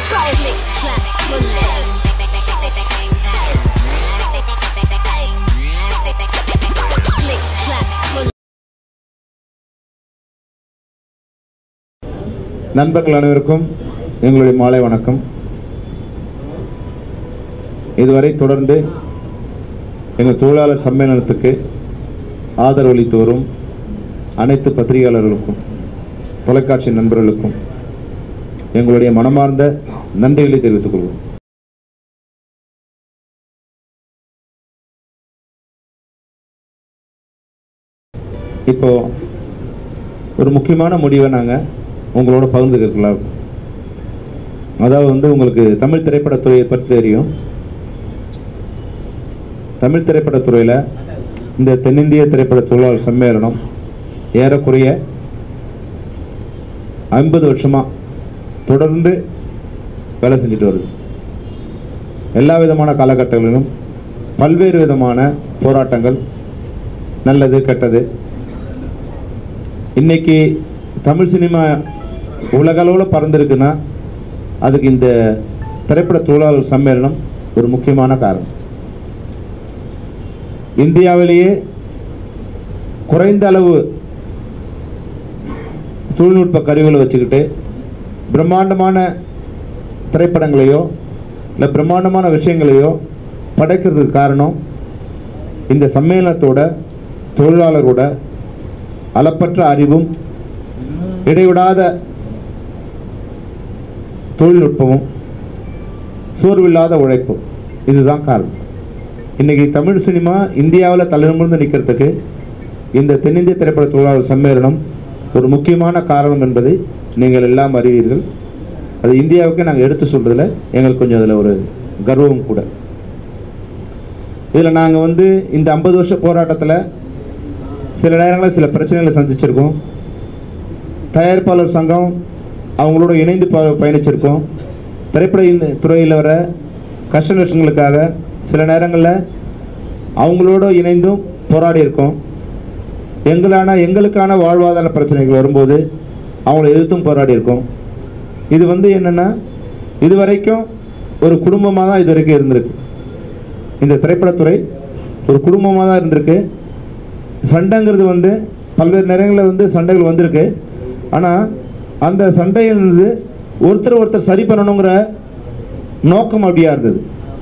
Click, clack, bullet. Click, clack, bullet. நண்பர்கள் அனைவருக்கும் எங்களுடைய மாலை வணக்கம் இதுவரை தொடர்ந்து எங்கள் தொழிலாளர் சம்மேளனத்துக்கு ஆதரவளித்து வரும் அனைத்து பத்திரிகையாளர்களுக்கும் தொலைக்காட்சி நண்பர்களுக்கும் எங்களுடைய மனமார்ந்த நன்றிகளை தெரிவித்துக் கொள்வோம் இப்போ ஒரு முக்கியமான முடிவை நாங்கள் உங்களோட பகிர்ந்துக்கலாம் அதாவது வந்து உங்களுக்கு தமிழ் திரைப்படத்துறையை பற்றி தெரியும் தமிழ் திரைப்படத்துறையில் இந்த தென்னிந்திய திரைப்பட தொழிலாளர் சம்மேளனம் ஏறக்குறைய ஐம்பது வருஷமாக தொடர்ந்து வேலை செஞ்சுட்டு வருது எல்லா விதமான காலகட்டங்களிலும் பல்வேறு விதமான போராட்டங்கள் நல்லது கெட்டது இன்னைக்கு தமிழ் சினிமா உலகளவில் பறந்துருக்குன்னா அதுக்கு இந்த திரைப்பட தொழிலாளர் சம்மேளனம் ஒரு முக்கியமான காரணம் இந்தியாவிலேயே குறைந்த அளவு தொழில்நுட்ப கருவிகளை வச்சுக்கிட்டு பிரம்மாண்டமான திரைப்படங்களையோ இல்லை பிரம்மாண்டமான விஷயங்களையோ படைக்கிறதுக்கு காரணம் இந்த சம்மேளனத்தோட தொழிலாளரோட அளப்பற்ற அறிவும் இடைவிடாத தொழில்நுட்பமும் சோர்வில்லாத உழைப்பும் இதுதான் காரணம் இன்றைக்கி தமிழ் சினிமா இந்தியாவில் தலைநிமிர்ந்து நிற்கிறதுக்கு இந்த தென்னிந்திய திரைப்பட தொழிலாளர் சம்மேளனம் ஒரு முக்கியமான காரணம் என்பதை நீங்கள் எல்லாம் அறிவீர்கள் அது இந்தியாவுக்கு நாங்கள் எடுத்து சொல்கிறதுல எங்களுக்கு கொஞ்சம் அதில் ஒரு கர்வம் கூட இதில் நாங்கள் வந்து இந்த ஐம்பது வருஷ போராட்டத்தில் சில நேரங்களில் சில பிரச்சனைகளை சந்திச்சிருக்கோம் தயாரிப்பாளர் சங்கம் அவங்களோட இணைந்து ப பயணிச்சிருக்கோம் திரைப்பட இன்- துறையில் வர கஷ்ட நஷ்டங்களுக்காக சில நேரங்களில் அவங்களோட இணைந்தும் போராடி இருக்கோம் எங்களான எங்களுக்கான வாழ்வாதார பிரச்சனைகள் வரும்போது அவங்கள எதிர்த்தும் போராடி இருக்கோம் இது வந்து என்னென்னா இது வரைக்கும் ஒரு குடும்பமாக தான் இது வரைக்கும் இருந்திருக்கு இந்த திரைப்படத்துறை ஒரு குடும்பமாக தான் இருந்திருக்கு சண்டைங்கிறது வந்து பல்வேறு நேரங்களில் வந்து சண்டைகள் வந்திருக்கு ஆனால் அந்த சண்டைங்கிறது ஒருத்தர் ஒருத்தர் சரி பண்ணணுங்கிற நோக்கம் அப்படியா இருந்தது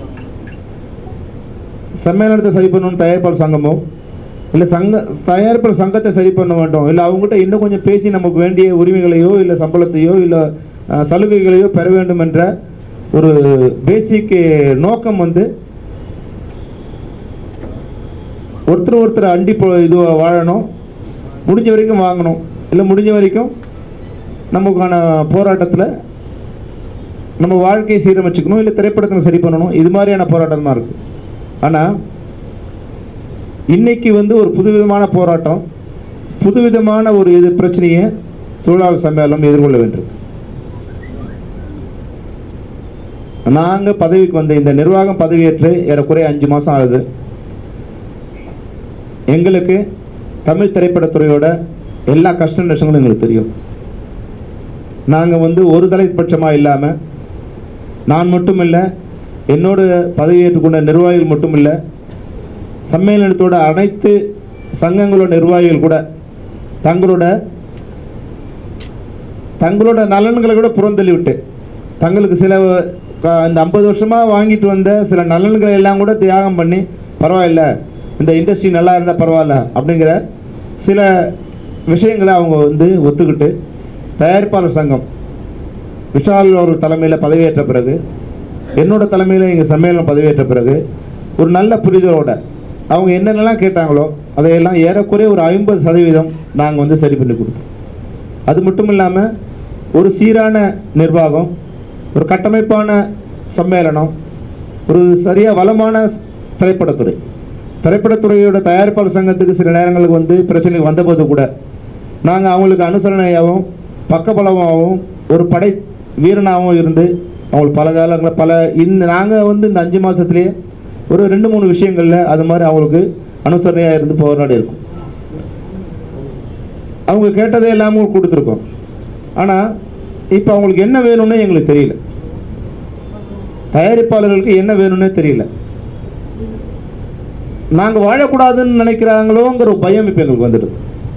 சம்மேளனத்தை சரி பண்ணணும் தயாரிப்பாளர் சங்கமோ இல்லை சங்க தயாரிப்பாளர் சங்கத்தை சரி பண்ண வேண்டும் இல்லை அவங்ககிட்ட இன்னும் கொஞ்சம் பேசி நமக்கு வேண்டிய உரிமைகளையோ இல்லை சம்பளத்தையோ இல்லை அஹ், சலுகைகளையோ பெற வேண்டும் என்ற ஒரு பேசிக் நோக்கம் வந்து ஒருத்தர் ஒருத்தர் அண்டி போ இது வாழணும் முடிஞ்ச வரைக்கும் வாங்கணும் இல்லை முடிஞ்ச வரைக்கும் நமக்கான போராட்டத்தில் நம்ம வாழ்க்கையை சீரமைச்சுக்கணும் இல்லை திரைப்படத்தை சரி பண்ணணும் இது மாதிரியான போராட்டம் தான் இருக்குது ஆனால் இன்னைக்கு வந்து ஒரு புதுவிதமான போராட்டம் புதுவிதமான ஒரு இது பிரச்சனையை தொழிலாளர் சம்மேளனம் எதிர்கொள்ள வேண்டும் நாங்கள் பதவிக்கு வந்த இந்த நிர்வாகம் பதவியேற்று ஏறக்குறைய அஞ்சு மாதம் ஆகுது எங்களுக்கு தமிழ் திரைப்படத்துறையோட எல்லா கஷ்ட நஷ்டங்களும் எங்களுக்கு தெரியும் நாங்கள் வந்து ஒரு தலைப்பட்சமாக இல்லாமல் நான் மட்டும் இல்லை என்னோட பதவியேற்றுக்கொண்ட நிர்வாகிகள் மட்டும் இல்லை சம்மேளனத்தோட அனைத்து சங்கங்களோட நிர்வாகிகள் கூட தங்களோட தங்களோட நலன்களை கூட புறந்தள்ளி விட்டு தங்களுக்கு சில க- இந்த ஐம்பது வருஷமாக வாங்கிட்டு வந்த சில நலன்களை எல்லாம் கூட தியாகம் பண்ணி பரவாயில்ல இந்த இண்டஸ்ட்ரி நல்லா இருந்தால் பரவாயில்ல அப்படிங்கிற சில விஷயங்களை அவங்க வந்து ஒத்துக்கிட்டு தயாரிப்பாளர் சங்கம் விஷால் அவர்கள் தலைமையில் பதவியேற்ற பிறகு என்னோட தலைமையில் எங்கள் சம்மேளனம் பதவியேற்ற பிறகு ஒரு நல்ல புரிதலோட அவங்க என்னென்னலாம் கேட்டாங்களோ அதையெல்லாம் ஏறக்குறைய ஒரு ஐம்பது சதவீதம் நாங்கள் வந்து சரி பண்ணி கொடுத்தோம் அது மட்டும் இல்லாமல் ஒரு சீரான நிர்வாகம் ஒரு கட்டமைப்பான சம்மேளனம் ஒரு சரியாக வளமான திரைப்படத்துறை திரைப்படத்துறையோட தயாரிப்பாளர் சங்கத்துக்கு சில நேரங்களுக்கு வந்து பிரச்சனைகள் வந்தபோது கூட நாங்கள் அவங்களுக்கு அனுசரணையாகவும் பக்கபலமாகவும் ஒரு படை வீரனாகவும் இருந்து அவங்களுக்கு பல காலங்களில் பல இந்த நாங்கள் வந்து இந்த அஞ்சு மாதத்துலேயே ஒரு ரெண்டு மூணு விஷயங்களில் அது மாதிரி அவங்களுக்கு அனுசரணையாக இருந்து போராடி இருக்கோம் அவங்க கேட்டதை எல்லாமே கொடுத்துருக்கோம் ஆனால் இப்போ அவங்களுக்கு என்ன வேணும்னு எங்களுக்கு தெரியல தயாரிப்பாளர்களுக்கு என்ன வேணும்னே தெரியல நாங்கள் வாழக்கூடாதுன்னு நினைக்கிறாங்களோங்கிற ஒரு பயம் இப்போ எங்களுக்கு வந்துடுது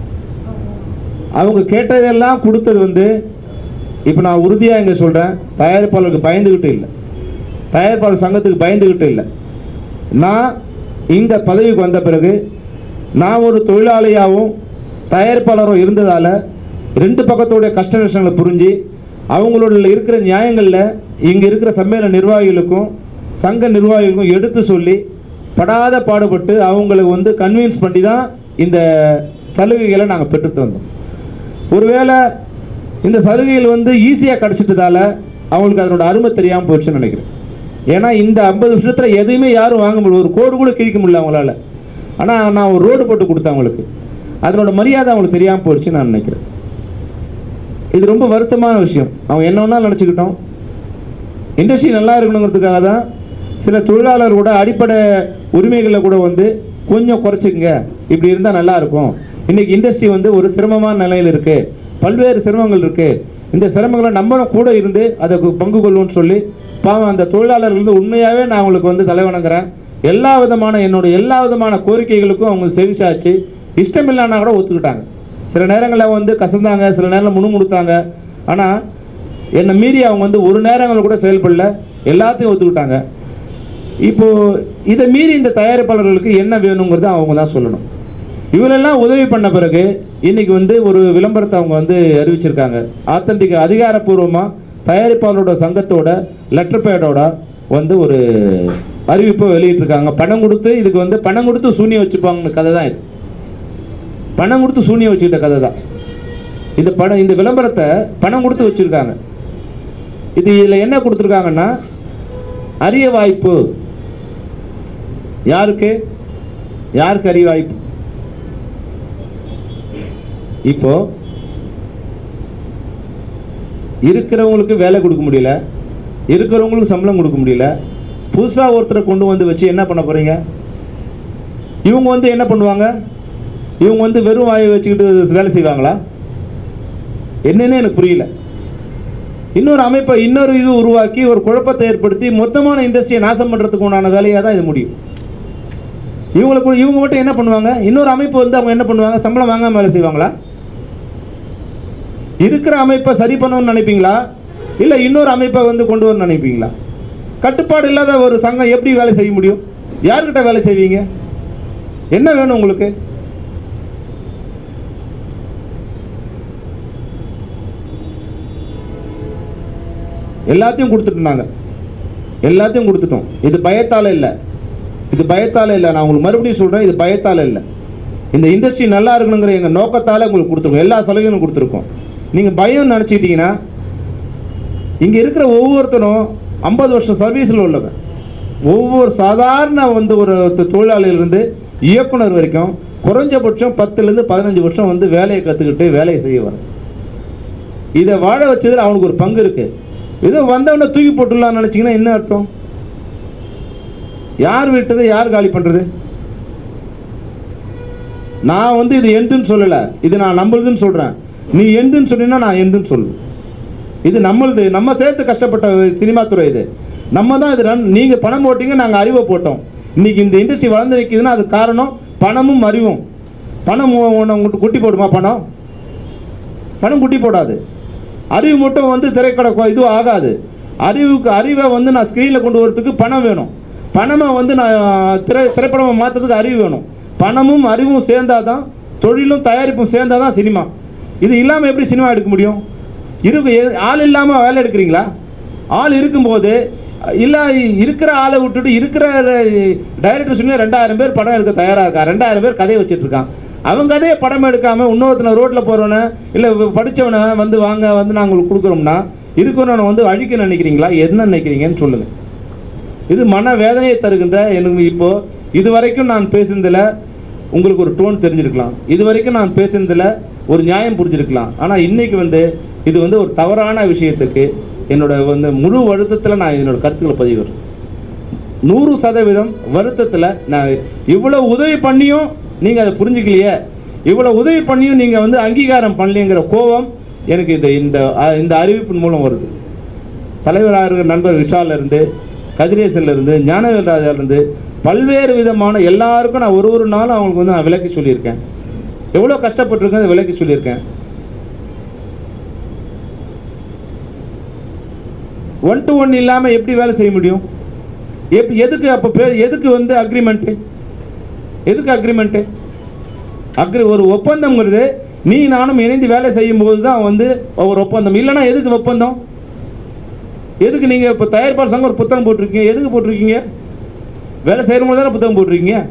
அவங்க கேட்டதெல்லாம் கொடுத்தது வந்து இப்போ நான் உறுதியாக இங்கே சொல்கிறேன் தயாரிப்பாளருக்கு பயந்துக்கிட்டு இல்லை தயாரிப்பாளர் சங்கத்துக்கு பயந்துக்கிட்டு இல்லை நான் இந்த பதவிக்கு வந்த பிறகு நான் ஒரு தொழிலாளியாகவும் தயாரிப்பாளரும் இருந்ததால் ரெண்டு பக்கத்துடைய கஷ்ட நஷ்டங்களை புரிஞ்சு அவங்களோட இருக்கிற நியாயங்களில் இங்கே இருக்கிற சம்மேளன நிர்வாகிகளுக்கும் சங்க நிர்வாகிகளுக்கும் எடுத்து சொல்லி படாத பாடுபட்டு அவங்களுக்கு வந்து கன்வின்ஸ் பண்ணி தான் இந்த சலுகைகளை நாங்கள் பெற்றுட்டு வந்தோம் ஒருவேளை இந்த சலுகைகள் வந்து ஈஸியாக கிடச்சிட்டதால அவங்களுக்கு அதனோட அருமை தெரியாமல் போயிடுச்சுன்னு நினைக்கிறேன் ஏன்னா இந்த ஐம்பது வருஷத்தில் எதுவுமே யாரும் வாங்க முடியல ஒரு கோடு கூட கிழிக்க முடியல அவங்களால ஆனால் நான் ஒரு ரோடு போட்டு கொடுத்தேன் அவங்களுக்கு அதனோட மரியாதை அவங்களுக்கு தெரியாமல் போயிடுச்சுன்னு நான் நினைக்கிறேன் இது ரொம்ப வருத்தமான விஷயம் அவங்க என்ன வேணாலும் நினச்சிக்கிட்டோம் இண்டஸ்ட்ரி நல்லா இருக்கணுங்கிறதுக்காக தான் சில தொழிலாளர் கூட அடிப்படை உரிமைகளை கூட வந்து கொஞ்சம் குறைச்சிக்கங்க இப்படி இருந்தால் நல்லா இருக்கும் இன்னைக்கு இண்டஸ்ட்ரி வந்து ஒரு சிரமமான நிலையில் இருக்குது பல்வேறு சிரமங்கள் இருக்குது இந்த சிரமங்களை நம்மளும் கூட இருந்து அதை கு- பங்கு கொள்வோம்னு சொல்லி பாவம் அந்த தொழிலாளர்கள் வந்து உண்மையாகவே நான் அவங்களுக்கு வந்து தலைவணங்குறேன் எல்லா விதமான என்னோட எல்லா விதமான கோரிக்கைகளுக்கும் அவங்க செவிசாச்சு இஷ்டம் இல்லைன்னா கூட ஒத்துக்கிட்டாங்க சில நேரங்களில் வந்து கசந்தாங்க சில நேரம் முணுமுணுத்தாங்க ஆனால் என்னை மீறி அவங்க வந்து ஒரு நேரங்கள் கூட செயல்படல எல்லாத்தையும் ஒத்துக்கிட்டாங்க இப்போ இதை மீறி இந்த தயாரிப்பாளர்களுக்கு என்ன வேணுங்கிறத அவங்க தான் சொல்லணும் இவரெல்லாம் உதவி பண்ண பிறகு இன்னைக்கு வந்து ஒரு விளம்பரத்தை அவங்க வந்து அறிவிச்சிருக்காங்க ஆத்தன்டிக் அதிகாரப்பூர்வமாக தயாரிப்பாளரோட சங்கத்தோட லெட்டர் பேடோட வந்து ஒரு அறிவிப்பை வெளியிட்டிருக்காங்க பணம் கொடுத்து இதுக்கு வந்து பணம் கொடுத்து சூனியம் வச்சுப்பாங்கன்னு கதை தான் இது பணம் கொடுத்து சூனியம் வச்சுக்கிட்ட கதை தான் இந்த படம் இந்த விளம்பரத்தை பணம் கொடுத்து வச்சுருக்காங்க இது இதில் என்ன கொடுத்துருக்காங்கன்னா அரிய வாய்ப்பு யாருக்கு யாருக்கு அரிய வாய்ப்பு இப்போ இருக்கிறவங்களுக்கு வேலை கொடுக்க முடியல இருக்கிறவங்களுக்கு சம்பளம் கொடுக்க முடியல புதுசாக ஒருத்தரை கொண்டு வந்து வச்சு என்ன பண்ண போகிறீங்க இவங்க வந்து என்ன பண்ணுவாங்க இவங்க வந்து வெறும் வாயை வச்சுக்கிட்டு வேலை செய்வாங்களா என்னன்னு எனக்கு புரியல இன்னொரு அமைப்பை இன்னொரு இது உருவாக்கி ஒரு குழப்பத்தை ஏற்படுத்தி மொத்தமான இண்டஸ்ட்ரியை நாசம் பண்ணுறதுக்கு உண்டான வேலையாக தான் இது முடியும் இவங்களுக்கு இவங்க மட்டும் என்ன பண்ணுவாங்க இன்னொரு அமைப்பு வந்து அவங்க என்ன பண்ணுவாங்க சம்பளம் வாங்காம வேலை செய்வாங்களா இருக்கிற அமைப்பை சரி பண்ணணும்னு நினைப்பீங்களா இல்லை இன்னொரு அமைப்பை வந்து கொண்டு வரணும்னு நினைப்பீங்களா கட்டுப்பாடு இல்லாத ஒரு சங்கம் எப்படி வேலை செய்ய முடியும் யார்கிட்ட வேலை செய்வீங்க என்ன வேணும் உங்களுக்கு எல்லாத்தையும் கொடுத்துட்டாங்க எல்லாத்தையும் கொடுத்துட்டோம் இது பயத்தால் இல்லை இது பயத்தால் இல்லை நான் உங்களுக்கு மறுபடியும் சொல்கிறேன் இது பயத்தால் இல்லை இந்த இண்டஸ்ட்ரி நல்லா இருக்கணுங்கிற எங்கள் நோக்கத்தால் உங்களுக்கு கொடுத்துருக்கோம் எல்லா சலுகைகளும் கொடுத்துருக்கோம் நீங்கள் பயம் நினச்சிக்கிட்டீங்கன்னா இங்கே இருக்கிற ஒவ்வொருத்தரும் ஐம்பது வருஷம் சர்வீஸில் உள்ளவன் ஒவ்வொரு சாதாரண வந்து ஒரு தொ- தொழிலாளியிலிருந்து இயக்குனர் வரைக்கும் குறைஞ்சபட்சம் பத்துலேருந்து பதினஞ்சு வருஷம் வந்து வேலையை கற்றுக்கிட்டு வேலையை செய்ய வர இதை வாழ வச்சதில் அவனுக்கு ஒரு பங்கு இருக்குது ஏதோ வந்தவனை தூக்கி போட்டுடலாம்னு நினச்சிங்கன்னா என்ன அர்த்தம் யார் விட்டதை யார் காலி பண்ணுறது நான் வந்து இது எந்துன்னு சொல்லலை இது நான் நம்மளுதுன்னு சொல்கிறேன் நீ எந்துன்னு சொன்னீங்கன்னா நான் எந்துன்னு சொல்லுவேன் இது நம்மளுது நம்ம சேர்த்து கஷ்டப்பட்ட சினிமா துறை இது நம்ம தான் இது ரன் நீங்கள் பணம் போட்டீங்க நாங்கள் அறிவை போட்டோம் இன்னைக்கு இந்த இண்டஸ்ட்ரி வளர்ந்து நிற்கிதுன்னா அது காரணம் பணமும் அறிவும் பணம் உ- உன்னை உங்கள்கிட்ட குட்டி போடுமா பணம் பணம் குட்டி போடாது அறிவு மட்டும் வந்து திரைக்கடை கொ- இதுவும் ஆகாது அறிவுக்கு அறிவை வந்து நான் ஸ்க்ரீனில் கொண்டு வரதுக்கு பணம் வேணும் பணமை வந்து நான் திரை திரைப்படமாக மாற்றுறதுக்கு அறிவு வேணும் பணமும் அறிவும் சேர்ந்தாதான் தான் தொழிலும் தயாரிப்பும் சேர்ந்தாதான் தான் சினிமா இது இல்லாமல் எப்படி சினிமா எடுக்க முடியும் இருக்கு எ- ஆள் இல்லாமல் வேலை எடுக்கிறீங்களா ஆள் இருக்கும்போது இல்லை இருக்கிற ஆளை விட்டுட்டு இருக்கிற டைரக்டர் சொல்லி ரெண்டாயிரம் பேர் படம் எடுக்க தயாராக இருக்கா ரெண்டாயிரம் பேர் கதையை வச்சுட்டு இருக்கான் அவன் கதையை படம் எடுக்காமல் இன்னொருத்தனை ரோட்டில் போகிறவனை இல்லை படித்தவனை வந்து வாங்க வந்து நாங்கள் உங்களுக்கு கொடுக்குறோம்னா இருக்கிறவனை வந்து அழிக்க நினைக்கிறீங்களா என்ன நினைக்கிறீங்கன்னு சொல்லுங்கள் இது மன வேதனையை தருகின்ற எனக்கு இப்போ இது வரைக்கும் நான் பேசுனதில் உங்களுக்கு ஒரு டோன் தெரிஞ்சிருக்கலாம் இது வரைக்கும் நான் பேசுனதில் ஒரு நியாயம் புரிஞ்சிருக்கலாம் ஆனால் இன்னைக்கு வந்து இது வந்து ஒரு தவறான விஷயத்துக்கு என்னோட வந்து முழு வருத்தத்தில் நான் என்னோட கருத்துக்களை பதிவிடுறேன் நூறு சதவீதம் வருத்தத்தில் நான் இவ்வளோ உதவி பண்ணியும் நீங்கள் அதை புரிஞ்சுக்கலையே இவ்வளோ உதவி பண்ணியும் நீங்கள் வந்து அங்கீகாரம் பண்ணலைங்கிற கோபம் எனக்கு இந்த இந்த அ- இந்த அறிவிப்பின் மூலம் வருது தலைவராக இருக்கிற நண்பர் விஷால்ல இருந்து கதிரேசன்ல இருந்து ஞானவேல் ராஜாலேருந்து பல்வேறு விதமான எல்லாருக்கும் நான் ஒரு ஒரு நாளும் அவங்களுக்கு வந்து நான் விளக்கி சொல்லியிருக்கேன் எவ்வளோ கஷ்டப்பட்டிருக்கேன் அதை விளக்கி சொல்லியிருக்கேன் ஒன் டு ஒன் இல்லாமல் எப்படி வேலை செய்ய முடியும் எப் எதுக்கு அப்போ பே எதுக்கு வந்து அக்ரிமெண்ட்டு எதுக்கு அக்ரிமெண்ட்டு அக்ரி ஒரு ஒப்பந்தம்ங்கிறது நீ நானும் இணைந்து வேலை செய்யும்போது தான் வந்து ஒரு ஒப்பந்தம் இல்லைன்னா எதுக்கு ஒப்பந்தம் எதுக்கு நீங்கள் இப்போ தயாரிப்பாளர் சங்கம் ஒரு புத்தகம் போட்டிருக்கீங்க எதுக்கு போட்டிருக்கீங்க வேலை செய்கிறவங்க தானே புத்தகம் போட்டிருக்கீங்க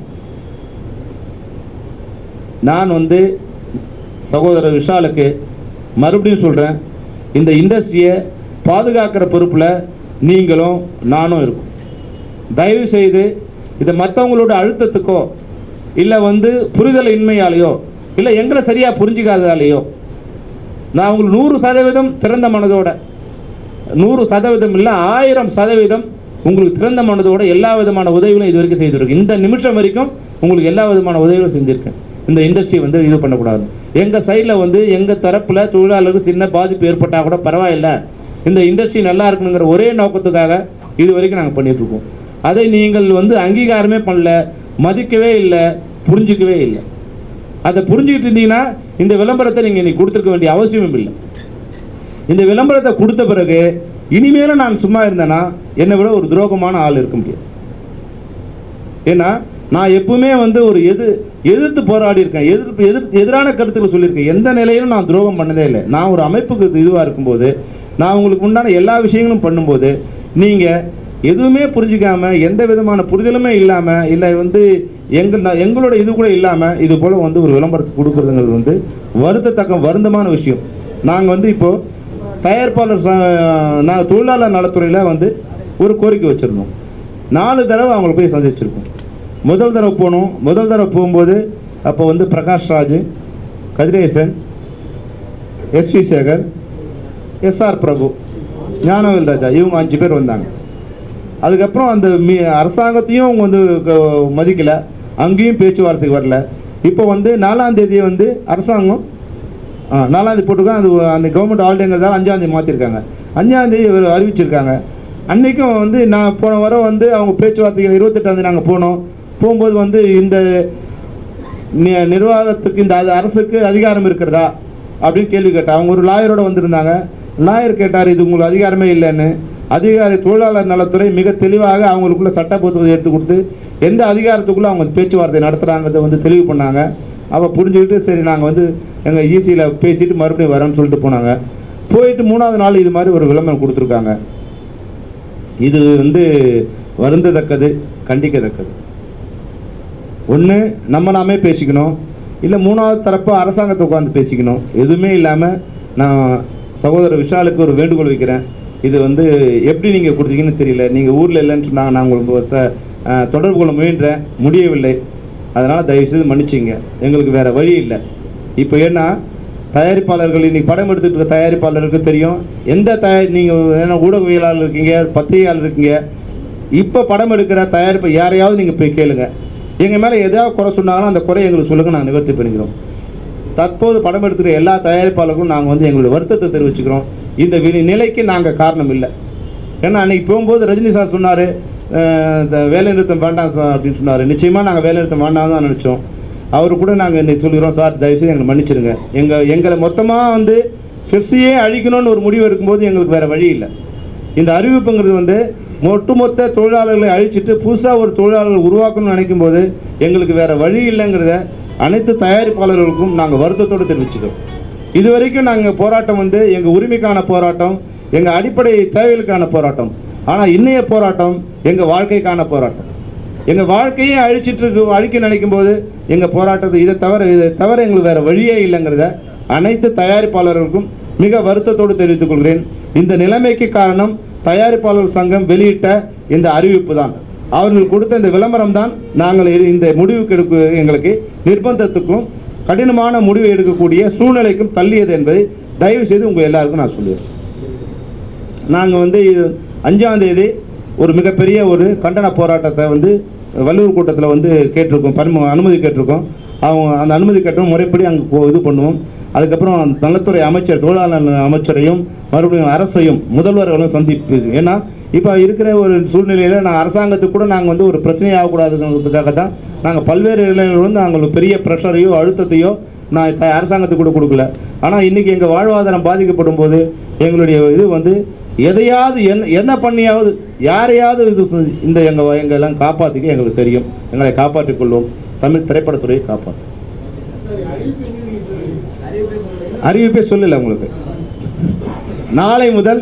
நான் வந்து சகோதரர் விஷாலுக்கு மறுபடியும் சொல்கிறேன் இந்த இண்டஸ்ட்ரியை பாதுகாக்கிற பொறுப்பில் நீங்களும் நானும் இருக்கும் தயவு செய்து இதை மற்றவங்களோட அழுத்தத்துக்கோ இல்லை வந்து புரிதல் இன்மையாலேயோ இல்லை எங்களை சரியாக புரிஞ்சிக்காததாலேயோ நான் உங்களுக்கு நூறு சதவீதம் திறந்த மனதோட நூறு சதவீதம் இல்லை ஆயிரம் சதவீதம் உங்களுக்கு திறந்த மனதோட எல்லா விதமான உதவிகளும் இது வரைக்கும் செய்திருக்கேன் இந்த நிமிஷம் வரைக்கும் உங்களுக்கு எல்லா விதமான உதவிகளும் செஞ்சுருக்கேன் இந்த இண்டஸ்ட்ரி வந்து இது பண்ணக்கூடாது எங்கள் சைடில் வந்து எங்கள் தரப்பில் தொழிலாளருக்கு சின்ன பாதிப்பு ஏற்பட்டால் கூட பரவாயில்லை இந்த இண்டஸ்ட்ரி நல்லா இருக்கணுங்கிற ஒரே நோக்கத்துக்காக இது வரைக்கும் நாங்கள் பண்ணிகிட்ருக்கோம் அதை நீங்கள் வந்து அங்கீகாரமே பண்ணல மதிக்கவே இல்லை புரிஞ்சிக்கவே இல்லை அதை புரிஞ்சுக்கிட்டு இருந்தீங்கன்னா இந்த விளம்பரத்தை நீங்கள் இன்னைக்கு கொடுத்துருக்க வேண்டிய அவசியமும் இல்லை இந்த விளம்பரத்தை கொடுத்த பிறகு இனிமேலும் நான் சும்மா இருந்தேன்னா என்னை விட ஒரு துரோகமான ஆள் இருக்க முடியாது ஏன்னா நான் எப்பவுமே வந்து ஒரு எது எதிர்த்து போராடி இருக்கேன் எதிர்ப்பு எதிர்த்து எதிரான கருத்துக்களை சொல்லியிருக்கேன் எந்த நிலையிலும் நான் துரோகம் பண்ணதே இல்லை நான் ஒரு அமைப்புக்கு இதுவாக இருக்கும்போது நான் உங்களுக்கு உண்டான எல்லா விஷயங்களும் பண்ணும்போது நீங்கள் எதுவுமே புரிஞ்சிக்காம எந்த விதமான புரிதலுமே இல்லாமல் இல்லை வந்து எங்கள் நான் எங்களோட இது கூட இல்லாமல் இது போல் வந்து ஒரு விளம்பரத்தை கொடுக்குறதுங்கிறது வந்து வருத்தத்தக்க வருந்தமான விஷயம் நாங்கள் வந்து இப்போது தயாரிப்பாளர் ச நாங்கள் தொழிலாளர் நலத்துறையில் வந்து ஒரு கோரிக்கை வச்சுருந்தோம் நாலு தடவை அவங்கள போய் சந்திச்சிருக்கோம் முதல் தடவை போனோம் முதல் தடவை போகும்போது அப்போ வந்து பிரகாஷ் ராஜ் கதிரேசன் எஸ்வி சேகர் எஸ்ஆர் பிரபு ஞானவேல் ராஜா இவங்க அஞ்சு பேர் வந்தாங்க அதுக்கப்புறம் அந்த மீ அரசாங்கத்தையும் அவங்க வந்து க- மதிக்கல அங்கேயும் பேச்சுவார்த்தைக்கு வரல இப்போ வந்து நாலாம் தேதி வந்து அரசாங்கம் ஆ நாலாந்தேதி போட்டிருக்காங்க அது அந்த கவர்மெண்ட் ஹாலிடேங்கிறதால அஞ்சாந்தேதி மாற்றிருக்காங்க அஞ்சாந்தேதி இவர் அறிவிச்சிருக்காங்க அன்றைக்கும் வந்து நான் போன வாரம் வந்து அவங்க பேச்சுவார்த்தைகள் இருபத்தெட்டாந்தேதி நாங்கள் போனோம் போகும்போது வந்து இந்த நி- நிர்வாகத்துக்கு இந்த அது அரசுக்கு அதிகாரம் இருக்கிறதா அப்படின்னு கேள்வி கேட்டா அவங்க ஒரு லாயரோட வந்திருந்தாங்க லாயர் கேட்டார் இது உங்களுக்கு அதிகாரமே இல்லைன்னு அதிகாரி தொழிலாளர் நலத்துறை மிக தெளிவாக அவங்களுக்குள்ள சட்ட புத்தகத்தை எடுத்து கொடுத்து எந்த அதிகாரத்துக்குள்ளே அவங்க பேச்சுவார்த்தை நடத்துகிறாங்கிறத வந்து தெளிவு பண்ணாங்க அப்போ புரிஞ்சுக்கிட்டு சரி நாங்கள் வந்து எங்கள் ஈசியில் பேசிட்டு மறுபடியும் வரோன்னு சொல்லிட்டு போனாங்க போயிட்டு மூணாவது நாள் இது மாதிரி ஒரு விளம்பரம் கொடுத்துருக்காங்க இது வந்து வருந்தத்தக்கது கண்டிக்கத்தக்கது ஒன்று நம்ம நாமே பேசிக்கணும் இல்லை மூணாவது தரப்பு அரசாங்கத்தை உட்காந்து பேசிக்கணும் எதுவுமே இல்லாமல் நான் சகோதரர் விஷாலுக்கு ஒரு வேண்டுகோள் வைக்கிறேன் இது வந்து எப்படி நீங்கள் கொடுத்தீங்கன்னு தெரியல நீங்கள் ஊரில் இல்லைன்னு சொன்னாங்க நான் உங்களுக்கு ஒருத்த- அஹ், தொடர்பு கொள்ள முயன்றேன் முடியவில்லை அதனால் தயவுசெய்து மன்னிச்சிங்க எங்களுக்கு வேறு வழி இல்லை இப்போ ஏன்னா தயாரிப்பாளர்கள் இன்னைக்கு படம் எடுத்துட்டு இருக்க தயாரிப்பாளருக்கு தெரியும் எந்த தயார் நீங்கள் ஏன்னா ஊடகவியலாளர் இருக்கீங்க பத்திரிகையாளர் இருக்கீங்க இப்போ படம் எடுக்கிற தயாரிப்பு யாரையாவது நீங்கள் போய் கேளுங்க எங்கள் மேலே எதாவது குறை சொன்னாலும் அந்த குறை எங்களுக்கு சொல்லுங்கள் நாங்கள் நிவர்த்தி பண்ணிக்கிறோம் தற்போது படம் எடுக்கிற எல்லா தயாரிப்பாளர்களும் நாங்கள் வந்து எங்களுடைய வருத்தத்தை தெரிவிச்சுக்கிறோம் இந்த வி- நிலைக்கு நாங்கள் காரணம் இல்லை ஏன்னா அன்னைக்கு போகும்போது ரஜினி சார் சொன்னார் இந்த வேலை நிறுத்தம் வேண்டாம் சார் அப்படின்னு சொன்னார் நிச்சயமாக நாங்கள் வேலை நிறுத்தம் வேண்டாம் தான் நினச்சோம் அவரு கூட நாங்கள் இன்னைக்கு சொல்லிக்கிறோம் சார் தயவுசெய்து எங்களை மன்னிச்சிருங்க எங்கள் எங்களை மொத்தமாக வந்து பெப்சியே அழிக்கணும்னு ஒரு முடிவு இருக்கும்போது எங்களுக்கு வேறு வழி இல்லை இந்த அறிவிப்புங்கிறது வந்து ஒட்டுமொத்த தொழிலாளர்களை அழிச்சிட்டு புதுசாக ஒரு தொழிலாளர்கள் உருவாக்கணும்னு நினைக்கும் போது எங்களுக்கு வேறு வழி இல்லைங்கிறத அனைத்து தயாரிப்பாளர்களுக்கும் நாங்கள் வருத்தத்தோடு தெரிவிச்சுக்கிறோம் இது வரைக்கும் நாங்கள் போராட்டம் வந்து எங்கள் உரிமைக்கான போராட்டம் எங்கள் அடிப்படை தேவைகளுக்கான போராட்டம் ஆனால் இன்னைய போராட்டம் எங்கள் வாழ்க்கைக்கான போராட்டம் எங்கள் வாழ்க்கையை அழிச்சிட்டு இருக்கு அழிக்க நினைக்கும் போது எங்கள் போராட்டத்தை இதை தவிர இதை தவிர எங்களுக்கு வேறு வழியே இல்லைங்கிறத அனைத்து தயாரிப்பாளர்களுக்கும் மிக வருத்தத்தோடு தெரிவித்துக் கொள்கிறேன் இந்த நிலைமைக்கு காரணம் தயாரிப்பாளர் சங்கம் வெளியிட்ட இந்த அறிவிப்பு தான் அவர்கள் கொடுத்த இந்த விளம்பரம் தான் நாங்கள் இரு- இந்த முடிவுக்கு எடுக்க எங்களுக்கு நிர்பந்தத்துக்கும் கடினமான முடிவு எடுக்கக்கூடிய சூழ்நிலைக்கும் தள்ளியது என்பதை தயவு செய்து உங்கள் எல்லாருக்கும் நான் சொல்லுவேன் நாங்கள் வந்து இது- அஞ்சாம் தேதி ஒரு மிகப்பெரிய ஒரு கண்டன போராட்டத்தை வந்து வள்ளுவர் கூட்டத்தில் வந்து கேட்டிருக்கோம் பரிம அனுமதி கேட்டிருக்கோம் அவங்க அந்த அனுமதி கேட்டோம் முறைப்படி அங்கே இது பண்ணுவோம் அதுக்கப்புறம் நலத்துறை அமைச்சர் தொழிலாளர் நல அமைச்சரையும் மறுபடியும் அரசையும் முதல்வர்களும் சந்திப்பு ஏன்னா இப்போ இருக்கிற ஒரு சூழ்நிலையில் நான் அரசாங்கத்துக்கு கூட நாங்கள் வந்து ஒரு பிரச்சனை ஆகக்கூடாதுங்கிறதுக்காக தான் நாங்கள் பல்வேறு நிலைகளில் வந்து நாங்கள் ஒரு பெரிய ப்ரெஷரையோ அழுத்தத்தையோ நான் த- அரசாங்கத்துக்கு கூட கொடுக்கல ஆனால் இன்றைக்கி எங்கள் வாழ்வாதாரம் பாதிக்கப்படும் போது எங்களுடைய இது வந்து எதையாவது என்ன என்ன பண்ணியாவது யாரையாவது இது செஞ்சு- இந்த எங்கள் எங்கெல்லாம் காப்பாற்றிக்க எங்களுக்கு தெரியும் எங்களை காப்பாற்றிக் கொள்வோம் தமிழ் திரைப்படத்துறையை காப்பாற்றும் அறிவிப்பே சொல்லல உங்களுக்கு நாளை முதல்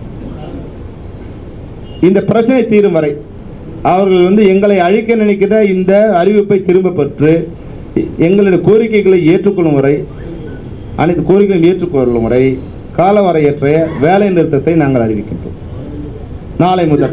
இந்த பிரச்சனை தீரும் வரை அவர்கள் வந்து எங்களை அழிக்க நினைக்கிற இந்த அறிவிப்பை திரும்ப பெற்று எ- எங்களுடைய கோரிக்கைகளை ஏற்றுக்கொள்ளும் வரை அனைத்து கோரிக்கைகளையும் ஏற்றுக்கொள்ளும் வரை காலவரையற்ற வேலை நிறுத்தத்தை நாங்கள் அறிவிக்கின்றோம் நாளை முதல்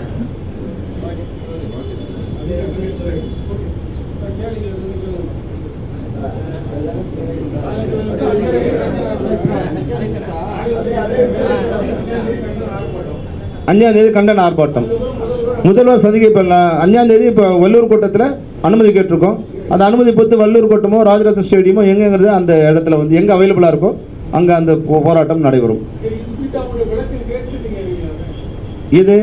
அஞ்சாம் தேதி கண்டன ஆர்ப்பாட்டம் முதல்வர் சந்திக்க இப்போ அஞ்சாம் தேதி இப்போ வள்ளூர் கோட்டத்தில் அனுமதி கேட்டிருக்கோம் அந்த அனுமதி பொறுத்து வள்ளூர் கோட்டமோ ராஜரத்ன ஸ்டேடியமோ எங்கேங்கிறது அந்த இடத்துல வந்து எங்கே அவைலபிளாக இருக்கோ அங்கே அந்த போ- போராட்டம் நடைபெறும் இது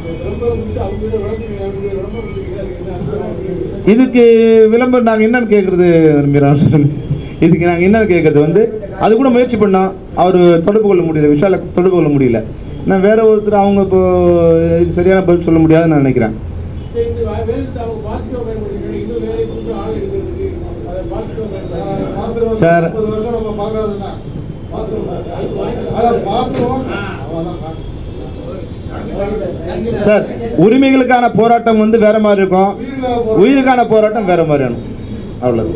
இதுக்கு விளம்பரம் நாங்கள் என்னன்னு கேட்குறது மீரான் இதுக்கு நாங்கள் என்னன்னு கேட்குறது வந்து அது கூட முயற்சி பண்ணோம் அவர் தொடர்பு கொள்ள முடியல விஷால தொடர்பு கொள்ள முடியல நான் வேற ஒருத்தர் அவங்க இப்போ இது சரியான பதில் சொல்ல முடியாதுன்னு நான் நினைக்கிறேன் சார் சார் உரிமைகளுக்கான போராட்டம் வந்து வேற மாதிரி இருக்கும் உயிருக்கான போராட்டம் வேற மாதிரி இருக்கும் அவ்வளவு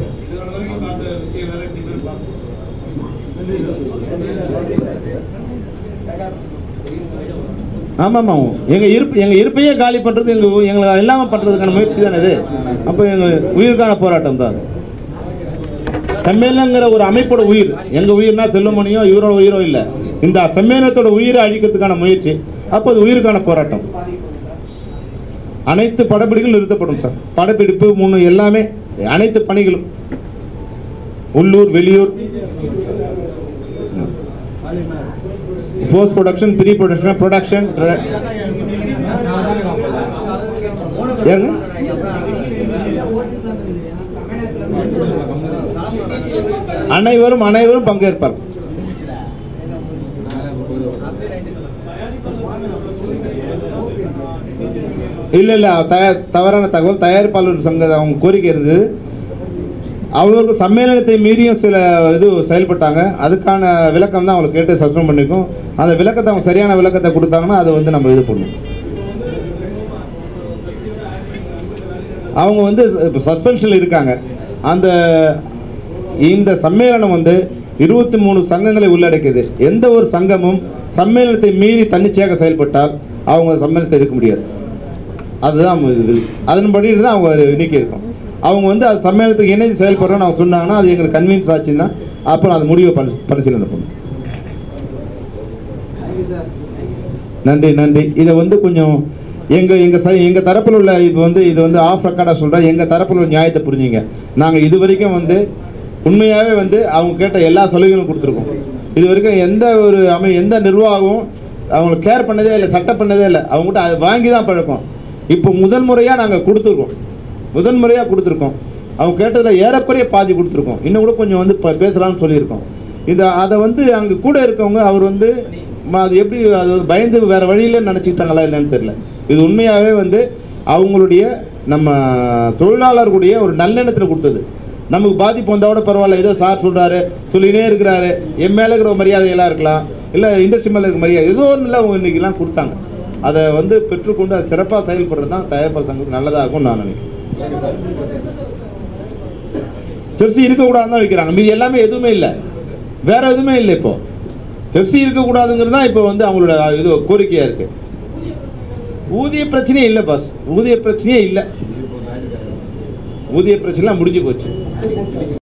ஆமாம் ஆமாம் எங்கள் இருப்பு எங்கள் இருப்பையே காலி பண்ணுறது எங்கள் எங்களை இல்லாமல் பண்ணுறதுக்கான முயற்சி தானே இது அப்போ எங்கள் உயிருக்கான போராட்டம் தான் அது செம்மேளங்கிற ஒரு அமைப்போட உயிர் எங்கள் உயிர்னா செல்வமணியோ இவரோட உயிரோ இல்லை இந்த செம்மேளத்தோட உயிரை அழிக்கிறதுக்கான முயற்சி அப்போ அது உயிருக்கான போராட்டம் அனைத்து படப்பிடிகளும் நிறுத்தப்படும் சார் படப்பிடிப்பு மூணு எல்லாமே அனைத்து பணிகளும் உள்ளூர் வெளியூர் post production pre production production ஏங்க அனைவரும் அனைவரும் பங்கேற்பார் இல்லை இல்லை தயார் தவறான தகவல் தயாரிப்பாளர் சங்க அவங்க கோரிக்கை இருந்தது அவர்கள் சம்மேளனத்தை மீறியும் சில இது செயல்பட்டாங்க அதுக்கான விளக்கம் தான் அவங்களுக்கு கேட்டு சஸ்பெண்ட் பண்ணிக்கும் அந்த விளக்கத்தை அவங்க சரியான விளக்கத்தை கொடுத்தாங்கன்னா அதை வந்து நம்ம இது பண்ணுவோம் அவங்க வந்து இப்போ சஸ்பென்ஷனில் இருக்காங்க அந்த இந்த சம்மேளனம் வந்து இருபத்தி மூணு சங்கங்களை உள்ளடக்கியது எந்த ஒரு சங்கமும் சம்மேளனத்தை மீறி தன்னிச்சையாக செயல்பட்டால் அவங்க சம்மேளனத்தை இருக்க முடியாது அதுதான் இது இது. அதன்படி தான் அவங்க நீக்கி இருக்கோம் அவங்க வந்து அது சம்மேளனத்துக்கு இணைந்து செயல்படுறோம்னு அவங்க சொன்னாங்கன்னா அது எங்களுக்கு கன்வின்ஸ் ஆச்சுன்னா அப்புறம் அந்த முடிவை பரி பரிசீலனை பண்ணும் நன்றி நன்றி இதை வந்து கொஞ்சம் எங்கள் எங்கள் ச எங்கள் தரப்பில் உள்ள இது வந்து இது வந்து ஆஃப் ரெக்கார்டாக சொல்கிறேன் எங்கள் தரப்பில் உள்ள நியாயத்தை புரிஞ்சுங்க நாங்கள் இது வரைக்கும் வந்து உண்மையாகவே வந்து அவங்க கேட்ட எல்லா சலுகைகளும் கொடுத்துருக்கோம் இது வரைக்கும் எந்த ஒரு அமை எந்த நிர்வாகமும் அவங்களை கேர் பண்ணதே இல்லை சட்டை பண்ணதே இல்லை அவங்ககிட்ட அதை வாங்கி தான் பழக்கம் இப்போ முதல் முறையாக நாங்கள் கொடுத்துருக்கோம் முதல் முறையாக கொடுத்துருக்கோம் அவங்க கேட்டதில் ஏறக்குறைய பாதி கொடுத்துருக்கோம் இன்னும் கூட கொஞ்சம் வந்து இப்போ பேசலாம்னு சொல்லியிருக்கோம் இதை அதை வந்து அங்கே கூட இருக்கவங்க அவர் வந்து ம- அது எப்படி அது வந்து பயந்து வேறு வழியில் நினச்சிக்கிட்டாங்களா இல்லைன்னு தெரியல இது உண்மையாகவே வந்து அவங்களுடைய நம்ம தொழிலாளர்களுடைய ஒரு நல்லெண்ணத்தில் கொடுத்தது நமக்கு பாதிப்பு வந்தால் கூட பரவாயில்ல ஏதோ சார் சொல்கிறாரு சொல்லினே இருக்கிறாரு என் மேலே இருக்கிற மரியாதையெல்லாம் இருக்கலாம் இல்லை இண்டஸ்ட்ரி மேலே இருக்கிற மரியாதை ஏதோ ஒன்றும் அவங்க இன்றைக்கெல்லாம் கொடுத்தாங்க அதை வந்து பெற்றுக்கொண்டு அது சிறப்பாக செயல்படுறது தான் தயாரிப்பாளர் சங்கத்துக்கு நல்லதாக இருக்கும்னு நான் நினைக்கிறேன் பெப்சி இருக்கக்கூடாதுன்னு தான் வைக்கிறாங்க மீதி எல்லாமே எதுவுமே இல்லை வேற எதுவுமே இல்லை இப்போ பெப்சி இருக்கக்கூடாதுங்கிறது தான் இப்போ வந்து அவங்களோட இது கோரிக்கையாக இருக்கு ஊதிய பிரச்சனையே இல்லை பாஸ் ஊதிய பிரச்சனையே இல்லை ஊதிய பிரச்சனைலாம் முடிஞ்சு போச்சு